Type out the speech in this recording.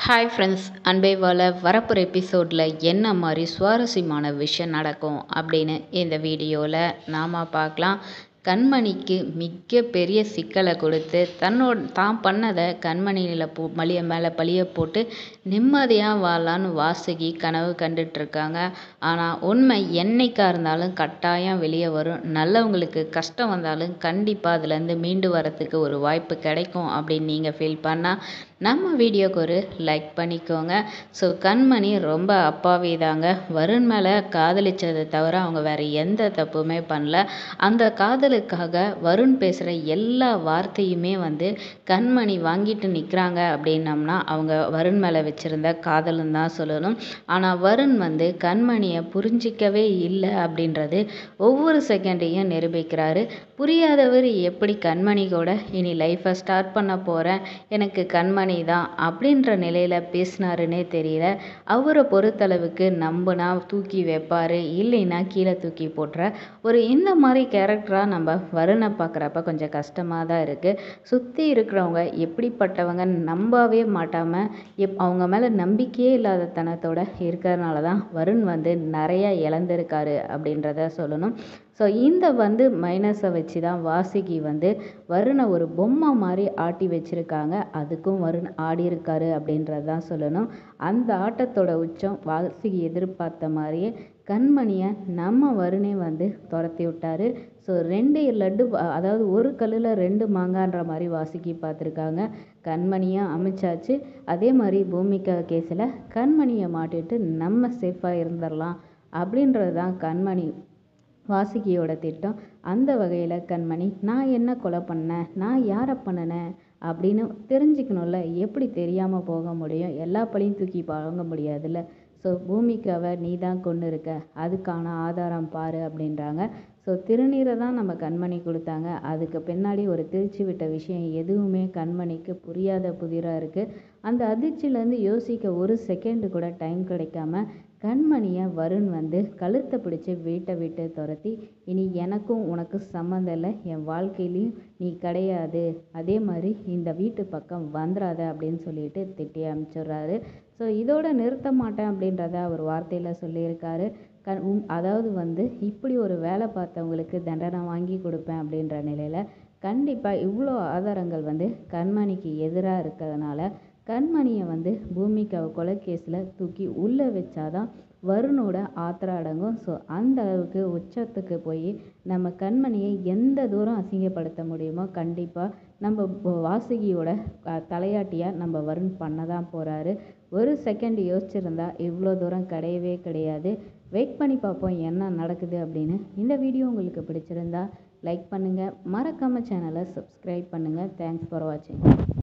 hi friends அன்பே வாழ வரப்போகிற எபிசோடில் என்ன மாதிரி சுவாரஸ்யமான விஷயம் நடக்கும் அப்படின்னு இந்த வீடியோவில் நாம் பார்க்கலாம் கண்மணிக்கு மிக பெரிய சிக்கலை கொடுத்து தன்னோட தான் பண்ணதை கண்மணியில் போ மலிய மேலே பழிய போட்டு நிம்மதியாக வாழலான்னு வாசுகி கனவு கண்டுட்ருக்காங்க ஆனால் உண்மை என்னைக்காக இருந்தாலும் கட்டாயம் வெளியே வரும் நல்லவங்களுக்கு கஷ்டம் வந்தாலும் கண்டிப்பாக அதுலேருந்து மீண்டு வரத்துக்கு ஒரு வாய்ப்பு கிடைக்கும் அப்படின்னு நீங்கள் ஃபீல் பண்ணால் நம்ம வீடியோக்கு ஒரு லைக் பண்ணிக்கோங்க ஸோ கண்மணி ரொம்ப அப்பாவி தாங்க வருண் மேலே காதலிச்சதை தவிர அவங்க வேறு எந்த தப்புமே பண்ணல அந்த காதலுக்காக வருண் பேசுகிற எல்லா வார்த்தையுமே வந்து கண்மணி வாங்கிட்டு நிற்கிறாங்க அப்படின்னம்னா அவங்க வருண் மேலே வச்சுருந்த காதலுன்னு தான் சொல்லணும் ஆனால் வருண் வந்து கண்மணியை புரிஞ்சிக்கவே இல்லை அப்படின்றது ஒவ்வொரு செகண்டையும் நிரூபிக்கிறாரு புரியாதவர் எப்படி கண்மணி கூட இனி லைஃப்பை ஸ்டார்ட் பண்ண போகிறேன் எனக்கு கண்மணி தான் அப்படின்ற நிலையில் பேசினாருன்னே தெரியல அவரை பொறுத்தளவுக்கு நம்பினா தூக்கி வைப்பார் இல்லைன்னா கீழே தூக்கி போட்டுற ஒரு இந்த மாதிரி கேரக்டராக நம்ம வருணை பார்க்குறப்ப கொஞ்சம் கஷ்டமாக தான் இருக்குது சுற்றி இருக்கிறவங்க எப்படிப்பட்டவங்க நம்பவே மாட்டாமல் எப் அவங்க மேலே நம்பிக்கையே இல்லாத தனத்தோட இருக்கிறதுனால தான் வருண் வந்து நிறையா இழந்திருக்காரு அப்படின்றத சொல்லணும் ஸோ இந்த வந்து மைனஸை வச்சு தான் வாசுகி வந்து வருணை ஒரு பொம்மை மாதிரி ஆட்டி வச்சுருக்காங்க அதுக்கும் வருண் ஆடி இருக்காரு அப்படின்றது தான் சொல்லணும் அந்த ஆட்டத்தோட உச்சம் வாசுகி எதிர்பார்த்த மாதிரியே கண்மணியை நம்ம வருணே வந்து துரத்தி விட்டாரு ஸோ ரெண்டு லட்டு அதாவது ஒரு கல்லில் ரெண்டு மாங்கான்ற மாதிரி வாசுகி பார்த்துருக்காங்க கண்மணியை அமைச்சாச்சு அதே மாதிரி பூமிகா கேஸில் கண்மணியை மாட்டிட்டு நம்ம சேஃபாக இருந்துடலாம் அப்படின்றது தான் கண்மணி வாசுகியோட திட்டம் அந்த வகையில் கண்மணி நான் என்ன கொலை பண்ணேன் நான் யாரை பண்ணினேன் அப்படின்னு தெரிஞ்சுக்கணும்ல எப்படி தெரியாமல் போக முடியும் எல்லா பழியும் தூக்கி வாங்க முடியாதுல்ல ஸோ பூமிக்காவை நீ தான் கொண்டு இருக்க அதுக்கான ஆதாரம் பாரு அப்படின்றாங்க ஸோ திருநீரை தான் நம்ம கண்மணி கொடுத்தாங்க அதுக்கு பின்னாடி ஒரு திருச்சி விட்ட விஷயம் எதுவுமே கண்மணிக்கு புரியாத புதிராக இருக்குது அந்த அதிர்ச்சியிலேருந்து யோசிக்க ஒரு செகண்டு கூட டைம் கிடைக்காம கண்மணியை வருண் வந்து கழுத்தை பிடிச்சி வீட்டை விட்டு துரத்தி இனி எனக்கும் உனக்கு சம்மந்தம் இல்லை என் வாழ்க்கையிலையும் நீ கிடையாது அதே மாதிரி இந்த வீட்டு பக்கம் வந்துடாத அப்படின்னு சொல்லிட்டு திட்டி அனுப்பிச்சிடுறாரு ஸோ இதோட நிறுத்த மாட்டேன் அப்படின்றத அவர் வார்த்தையில் சொல்லியிருக்காரு கண் அதாவது வந்து இப்படி ஒரு வேலை பார்த்தவங்களுக்கு தண்டனை வாங்கி கொடுப்பேன் அப்படின்ற நிலையில் கண்டிப்பாக இவ்வளோ ஆதாரங்கள் வந்து கண்மணிக்கு எதிராக இருக்கிறதுனால கண்மணியை வந்து பூமிக்காவை கொலை கேஸில் தூக்கி உள்ளே வச்சாதான் வருணோட ஆத்திரம் அடங்கும் ஸோ அந்த அளவுக்கு உச்சத்துக்கு போய் நம்ம கண்மணியை எந்த தூரம் அசிங்கப்படுத்த முடியுமோ கண்டிப்பாக நம்ம வாசுகியோட தலையாட்டியாக நம்ம வருண் பண்ண தான் போகிறாரு ஒரு செகண்ட் யோசிச்சிருந்தா இவ்வளோ தூரம் கிடையவே கிடையாது வெயிட் பண்ணி பார்ப்போம் என்ன நடக்குது அப்படின்னு இந்த வீடியோ உங்களுக்கு பிடிச்சிருந்தா லைக் பண்ணுங்கள் மறக்காமல் சேனலை சப்ஸ்கிரைப் பண்ணுங்கள் தேங்க்ஸ் ஃபார் வாட்சிங்